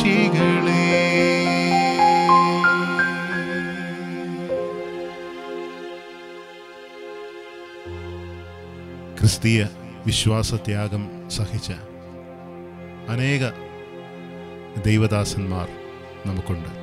സാക്ഷികളെ ക്രിസ്തീയ വിശ്വാസത്യാഗം സഹിച്ച അനേക ദൈവദാസന്മാർ നമുക്കുണ്ട്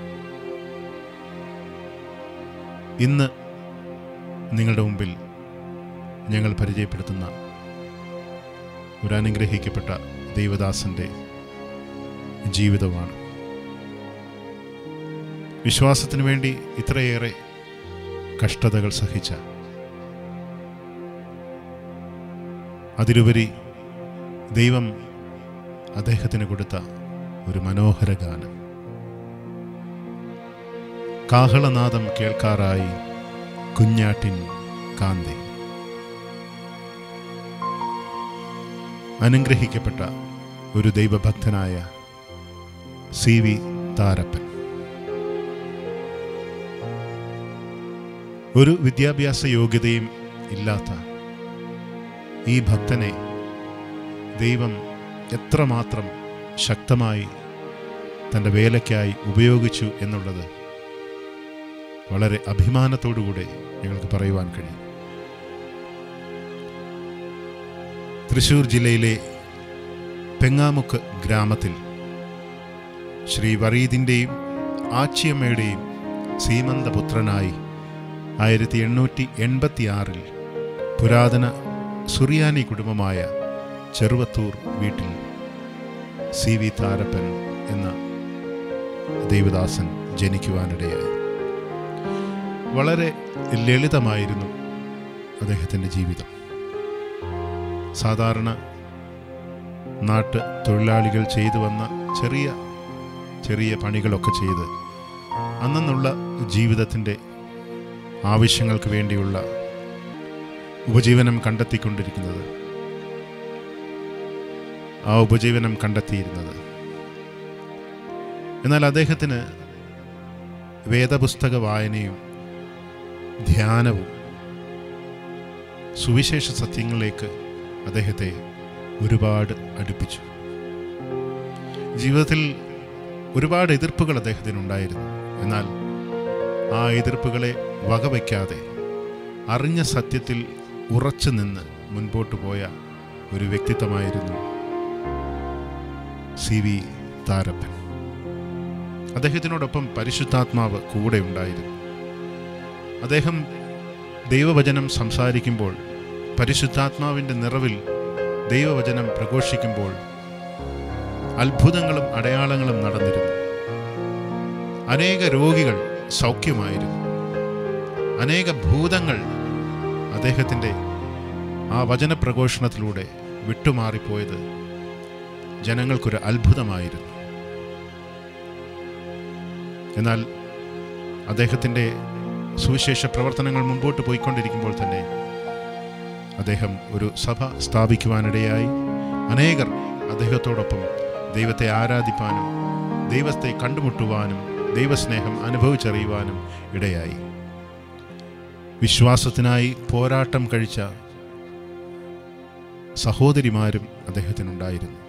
ഇന്ന് നിങ്ങളുടെ മുമ്പിൽ ഞങ്ങൾ പരിചയപ്പെടുത്തുന്ന ഒരു അനുഗ്രഹിക്കപ്പെട്ട ദൈവദാസന്റെ ജീവിതമാണ് വിശ്വാസത്തിനു വേണ്ടി ഇത്രയേറെ കഷ്ടതകൾ സഹിച്ച അതിലുപരി ദൈവം അദ്ദേഹത്തിന് കൊടുത്ത ഒരു മനോഹര ഗാനം കാഹളനാദം കേൾക്കാറായി കുഞ്ഞാട്ടിൻ കാന്തി അനുഗ്രഹിക്കപ്പെട്ട ഒരു ദൈവഭക്തനായ സി വി താരപ്പൻ ഒരു വിദ്യാഭ്യാസ യോഗ്യതയും ഇല്ലാത്ത ഈ ഭക്തനെ ദൈവം എത്രമാത്രം ശക്തമായി തൻ്റെ വേലയ്ക്കായി ഉപയോഗിച്ചു എന്നുള്ളത് വളരെ അഭിമാനത്തോടുകൂടെ ഞങ്ങൾക്ക് പറയുവാൻ കഴിയും തൃശൂർ ജില്ലയിലെ പെങ്ങാമുക്ക് ഗ്രാമത്തിൽ ശ്രീ വറീദിൻ്റെയും ആച്ചിയമ്മയുടെയും സീമന്തപുത്രനായി ആയിരത്തി എണ്ണൂറ്റി എൺപത്തി ആറിൽ പുരാതന സുറിയാനി കുടുംബമായ ചെറുവത്തൂർ വീട്ടിൽ സി വി താരപ്പൻ എന്ന ദേവദാസൻ ജനിക്കുവാനിടയായി വളരെ ലളിതമായിരുന്നു അദ്ദേഹത്തിൻ്റെ ജീവിതം സാധാരണ നാട്ട് തൊഴിലാളികൾ ചെയ്തു വന്ന ചെറിയ ചെറിയ പണികളൊക്കെ ചെയ്ത് അന്നുള്ള ജീവിതത്തിൻ്റെ ആവശ്യങ്ങൾക്ക് വേണ്ടിയുള്ള ഉപജീവനം കണ്ടെത്തിക്കൊണ്ടിരിക്കുന്നത് ആ ഉപജീവനം കണ്ടെത്തിയിരുന്നത് എന്നാൽ അദ്ദേഹത്തിന് വേദപുസ്തക വായനയും ധ്യാനവും സുവിശേഷ സത്യങ്ങളിലേക്ക് അദ്ദേഹത്തെ ഒരുപാട് അടുപ്പിച്ചു ജീവിതത്തിൽ ഒരുപാട് എതിർപ്പുകൾ അദ്ദേഹത്തിനുണ്ടായിരുന്നു എന്നാൽ ആ എതിർപ്പുകളെ വകവയ്ക്കാതെ അറിഞ്ഞ സത്യത്തിൽ ഉറച്ചു നിന്ന് മുൻപോട്ട് പോയ ഒരു വ്യക്തിത്വമായിരുന്നു സി വി താരപ്പൻ അദ്ദേഹത്തിനോടൊപ്പം പരിശുദ്ധാത്മാവ് കൂടെ ഉണ്ടായിരുന്നു അദ്ദേഹം ദൈവവചനം സംസാരിക്കുമ്പോൾ പരിശുദ്ധാത്മാവിൻ്റെ നിറവിൽ ദൈവവചനം പ്രഘോഷിക്കുമ്പോൾ അത്ഭുതങ്ങളും അടയാളങ്ങളും നടന്നിരുന്നു അനേക രോഗികൾ സൗഖ്യമായിരുന്നു അനേക ഭൂതങ്ങൾ അദ്ദേഹത്തിൻ്റെ ആ വചനപ്രഘോഷണത്തിലൂടെ വിട്ടുമാറിപ്പോയത് ജനങ്ങൾക്കൊരു അത്ഭുതമായിരുന്നു എന്നാൽ അദ്ദേഹത്തിൻ്റെ സുവിശേഷ പ്രവർത്തനങ്ങൾ മുമ്പോട്ട് പോയിക്കൊണ്ടിരിക്കുമ്പോൾ തന്നെ അദ്ദേഹം ഒരു സഭ സ്ഥാപിക്കുവാനിടയായി അനേകർ അദ്ദേഹത്തോടൊപ്പം ദൈവത്തെ ആരാധിപ്പാനും ദൈവത്തെ കണ്ടുമുട്ടുവാനും ദൈവസ്നേഹം അനുഭവിച്ചറിയുവാനും ഇടയായി വിശ്വാസത്തിനായി പോരാട്ടം കഴിച്ച സഹോദരിമാരും അദ്ദേഹത്തിനുണ്ടായിരുന്നു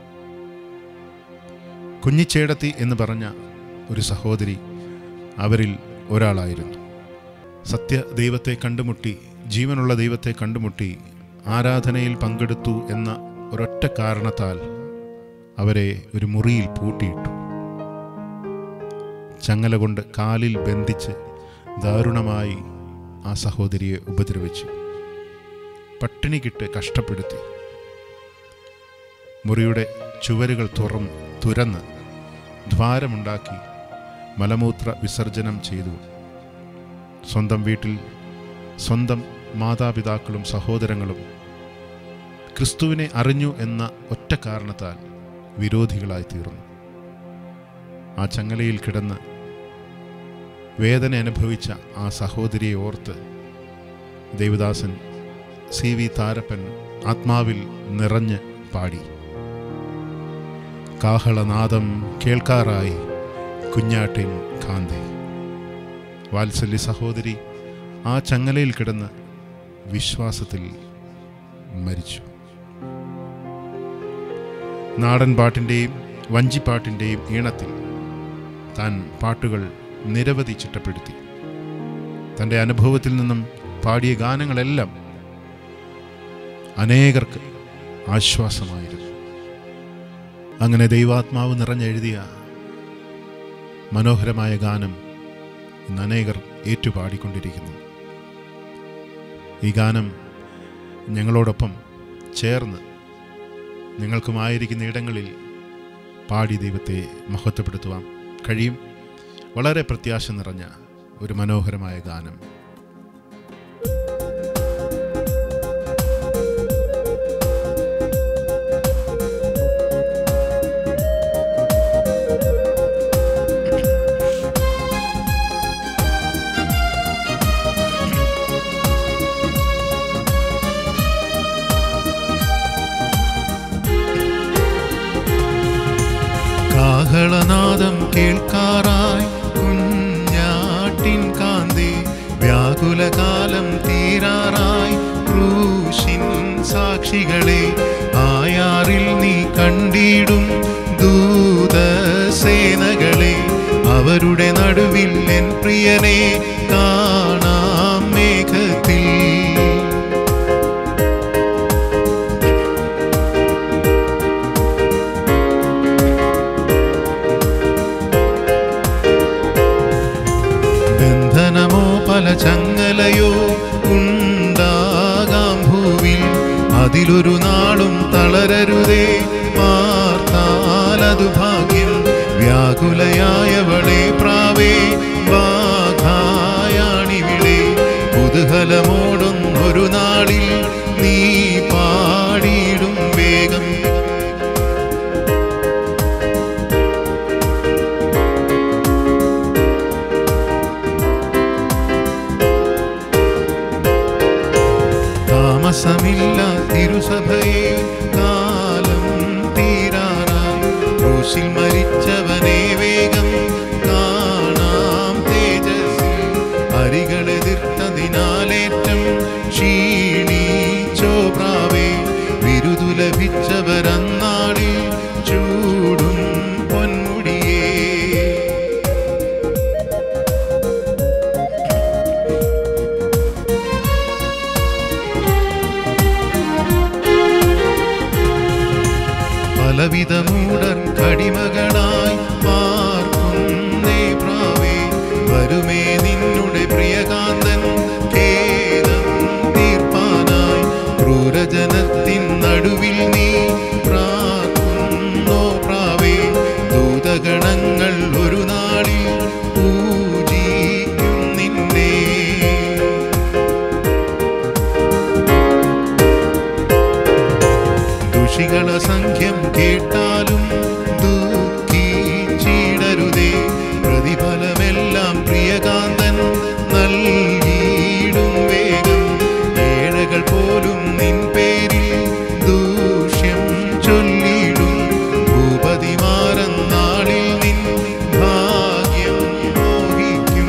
കുഞ്ഞിച്ചേടത്തി എന്ന് പറഞ്ഞ ഒരു സഹോദരി അവരിൽ ഒരാളായിരുന്നു സത്യ ദൈവത്തെ കണ്ടുമുട്ടി ജീവനുള്ള ദൈവത്തെ കണ്ടുമുട്ടി ആരാധനയിൽ പങ്കെടുത്തു എന്ന ഒരൊറ്റ കാരണത്താൽ അവരെ ഒരു മുറിയിൽ പൂട്ടിയിട്ടു ചങ്ങല കൊണ്ട് കാലിൽ ബന്ധിച്ച് ദാരുണമായി ആ സഹോദരിയെ ഉപദ്രവിച്ചു പട്ടിണിക്കിട്ട് കഷ്ടപ്പെടുത്തി മുറിയുടെ ചുവരുകൾ തുറന്ന് തുരന്ന് ദ്വാരമുണ്ടാക്കി മലമൂത്ര വിസർജനം ചെയ്തു സ്വന്തം വീട്ടിൽ സ്വന്തം മാതാപിതാക്കളും സഹോദരങ്ങളും ക്രിസ്തുവിനെ അറിഞ്ഞു എന്ന ഒറ്റ കാരണത്താൽ വിരോധികളായി തീർന്നു ആ ചങ്ങലയിൽ കിടന്ന് വേദന അനുഭവിച്ച ആ സഹോദരിയെ ഓർത്ത് ദേവദാസൻ സി വി താരപ്പൻ ആത്മാവിൽ നിറഞ്ഞ് പാടി കാഹളനാദം കേൾക്കാറായി കുഞ്ഞാട്ടിൻ കാന്തി വാത്സല്യ സഹോദരി ആ ചങ്ങലയിൽ കിടന്ന് വിശ്വാസത്തിൽ മരിച്ചു നാടൻ പാട്ടിൻ്റെയും വഞ്ചിപ്പാട്ടിൻ്റെയും ഈണത്തിൽ താൻ പാട്ടുകൾ നിരവധി ചിട്ടപ്പെടുത്തി തൻ്റെ അനുഭവത്തിൽ നിന്നും പാടിയ ഗാനങ്ങളെല്ലാം അനേകർക്ക് ആശ്വാസമായിരുന്നു അങ്ങനെ ദൈവാത്മാവ് നിറഞ്ഞെഴുതിയ മനോഹരമായ ഗാനം ഇന്ന് അനേകർ ഏറ്റുപാടിക്കൊണ്ടിരിക്കുന്നു ഈ ഗാനം ഞങ്ങളോടൊപ്പം ചേർന്ന് നിങ്ങൾക്കുമായിരിക്കുന്ന ഇടങ്ങളിൽ പാടി ദൈവത്തെ മഹത്വപ്പെടുത്തുവാൻ കഴിയും വളരെ പ്രത്യാശ നിറഞ്ഞ ഒരു മനോഹരമായ ഗാനം കാഹളനാദം കേൾക്കാറായി കുഞ്ഞാട്ടിൻ കാന്തി വ്യാകുലകാലം തീരാറായി ക്രൂശിൻ സാക്ഷികളെ ആയാറിൽ നീ കണ്ടിടും ദൂതസേനകളെ അവരുടെ നടുവിൽ എൻ പ്രിയനെ കാണാം മേഘത്തിൽ ബന്ധനമോ പല ചങ്ങലയോ ഉണ്ടാകാം ഭൂവിൽ അതിലൊരു നാളും തളരരുതേ പാർത്താലതു ഭാഗ്യം വ്യാകുലയായവളെ പ്രാവേ ബാധായാണിവിടെ കുതൂഹലമോടൊന്നൊരു നാളിൽ നീ പാടിയിടും വേഗം താമസമില്ല തിരുസഭയെ കാലം തീരാറായി ക്രൂശിൽ മരിച്ചവനെ വേഗം കാണാം തേജസ്സിൽ അരികളെതിർത്തതിനാലേറ്റം ക്ഷീണിച്ചോ പ്രാവേ വിരുദു ലഭിച്ചവരന്നാളിൽ ചൂടും പൊന്മുടിയേ പലവിധ മൂടൻ കടിമകളായി പാർക്കുന്നേ പ്രാവേ വരുമേ നിന്നുടെ പ്രിയകാന്തൻ ഖേദം തീർപ്പാനായി ക്രൂരജനത്തിൻ നടുവിൽ നീ പ്രാർത്ഥുന്നോ പ്രാവേ ദൂതഗണങ്ങൾ ഒരു നാളിൽ പൂജിക്കും നിന്നെ ദുഷികള സംഖ്യം കേട്ടാലും ദുഃഖിച്ചിടരുതേ പ്രതിഫലമെല്ലാം പ്രിയകാന്തൻ നൽകിയിടും വേഗം ഏഴകൾ പോലും നിൻ പേരിൽ ദൂഷ്യം ചൊല്ലിടും ഭൂപതിമാരെന്നാളിൽ നിൻ ഭാഗ്യം മോഹിക്കും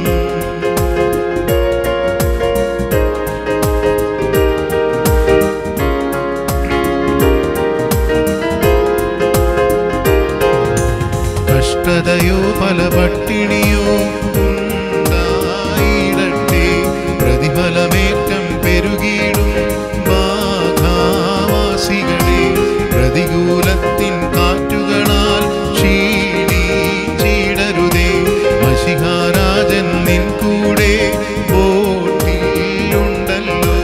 കഷ്ടതയോ പല പട്ടിണിയോ ഉണ്ടായിടട്ടെ പ്രതിഫലമേറ്റം പെരുകിയിടും ബാധാവാസികളെ പ്രതികൂലത്തിൻ കാറ്റുകളാൽ ക്ഷീണിച്ചിടരുതേ മഷിഹാരാജൻ നിൻ കൂടെ ബോട്ടിലുണ്ടല്ലോ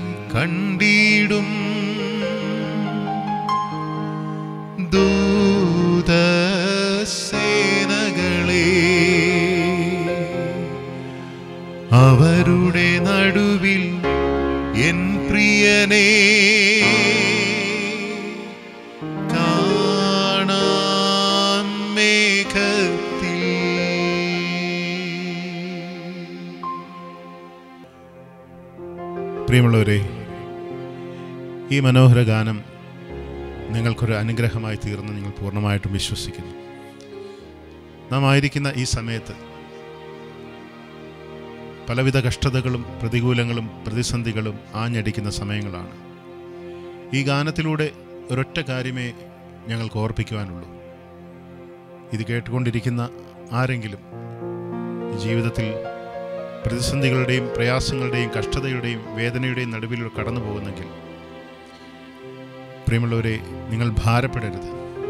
കണ്ടിടും ദൂതസേനകളെ അവരുടെ നടുവിൽ എൻ പ്രിയനെ കാണാം മേഘത്തിൽ പ്രിയമുള്ളവരെ ഈ മനോഹര ഗാനം നിങ്ങൾക്കൊരു അനുഗ്രഹമായി തീർന്ന് നിങ്ങൾ പൂർണ്ണമായിട്ടും വിശ്വസിക്കുന്നു നാം ആയിരിക്കുന്ന ഈ സമയത്ത് പലവിധ കഷ്ടതകളും പ്രതികൂലങ്ങളും പ്രതിസന്ധികളും ആഞ്ഞടിക്കുന്ന സമയങ്ങളാണ് ഈ ഗാനത്തിലൂടെ ഒരൊറ്റ കാര്യമേ ഞങ്ങൾക്ക് ഓർപ്പിക്കുവാനുള്ളൂ ഇത് കേട്ടുകൊണ്ടിരിക്കുന്ന ആരെങ്കിലും ജീവിതത്തിൽ പ്രതിസന്ധികളുടെയും പ്രയാസങ്ങളുടെയും കഷ്ടതയുടെയും വേദനയുടെയും നടുവിലൂടെ കടന്നു പോകുന്നെങ്കിൽ പ്രിയമുള്ളവരെ നിങ്ങൾ ഭാരപ്പെടരുത്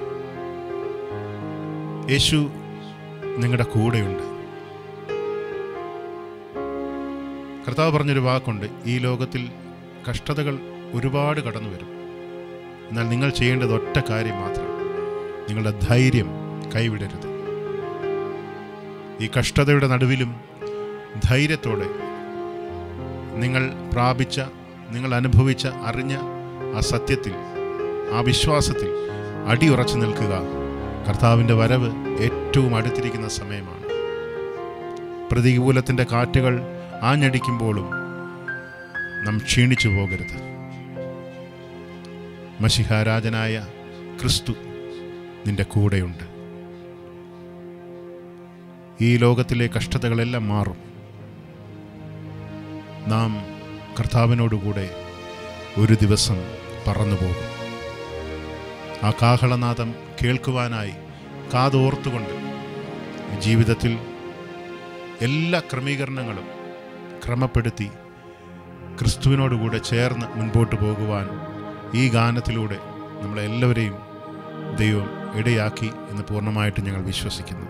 യേശു നിങ്ങളുടെ കൂടെയുണ്ട് കർത്താവ് പറഞ്ഞൊരു വാക്കുണ്ട് ഈ ലോകത്തിൽ കഷ്ടതകൾ ഒരുപാട് കടന്നു വരും എന്നാൽ നിങ്ങൾ ചെയ്യേണ്ടത് ഒറ്റ കാര്യം മാത്രം നിങ്ങളുടെ ധൈര്യം കൈവിടരുത് ഈ കഷ്ടതയുടെ നടുവിലും ധൈര്യത്തോടെ നിങ്ങൾ പ്രാപിച്ച നിങ്ങൾ അനുഭവിച്ച അറിഞ്ഞ ആ സത്യത്തിൽ ആ വിശ്വാസത്തിൽ അടിയുറച്ചു നിൽക്കുക കർത്താവിൻ്റെ വരവ് ഏറ്റവും അടുത്തിരിക്കുന്ന സമയമാണ് പ്രതികൂലത്തിൻ്റെ കാറ്റുകൾ ആഞ്ഞടിക്കുമ്പോഴും നാം ക്ഷീണിച്ചു പോകരുത് മഷിഹാരാജനായ ക്രിസ്തു നിന്റെ കൂടെയുണ്ട് ഈ ലോകത്തിലെ കഷ്ടതകളെല്ലാം മാറും നാം കർത്താവിനോടുകൂടെ ഒരു ദിവസം പറന്നു പോകും ആ കാഹളനാദം കേൾക്കുവാനായി കാതോർത്തുകൊണ്ട് ജീവിതത്തിൽ എല്ലാ ക്രമീകരണങ്ങളും ക്രമപ്പെടുത്തി ക്രിസ്തുവിനോടുകൂടെ ചേർന്ന് മുൻപോട്ട് പോകുവാൻ ഈ ഗാനത്തിലൂടെ നമ്മളെല്ലാവരെയും ദൈവം ഇടയാക്കി എന്ന് പൂർണ്ണമായിട്ട് ഞങ്ങൾ വിശ്വസിക്കുന്നു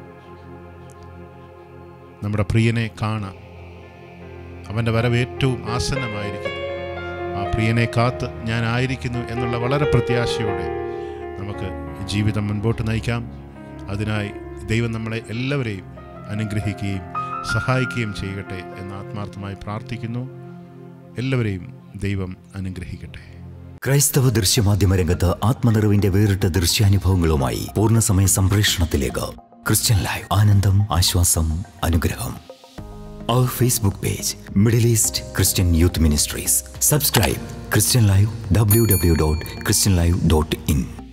നമ്മുടെ പ്രിയനെ കാണാം അവൻ്റെ വരവ് ഏറ്റവും ആസന്നമായിരിക്കുന്നു ആ പ്രിയനെ കാത്ത് ഞാൻ ആയിരിക്കുന്നു എന്നുള്ള വളരെ പ്രത്യാശയോടെ നമുക്ക് ജീവിതം മുൻപോട്ട് നയിക്കാം അതിനായി ദൈവം നമ്മളെ എല്ലാവരെയും അനുഗ്രഹിക്കുകയും സഹായിക്കുകയും ചെയ്യട്ടെ എന്ന് ആത്മാർത്ഥമായി പ്രാർത്ഥിക്കുന്നു എല്ലാവരെയും ദൈവം അനുഗ്രഹിക്കട്ടെ ക്രൈസ്തവ ദൃശ്യമാധ്യമ രംഗത്ത് ആത്മനിറവിന്റെ വേറിട്ട ദൃശ്യാനുഭവങ്ങളുമായി പൂർണ്ണസമയ സംപ്രേഷണത്തിലേക്ക് ക്രിസ്ത്യൻ ലൈവ് ആനന്ദം ആശ്വാസം അനുഗ്രഹം അവർ Facebook page Middle East Christian youth ministries subscribe Christian live W W dot Christian live dot in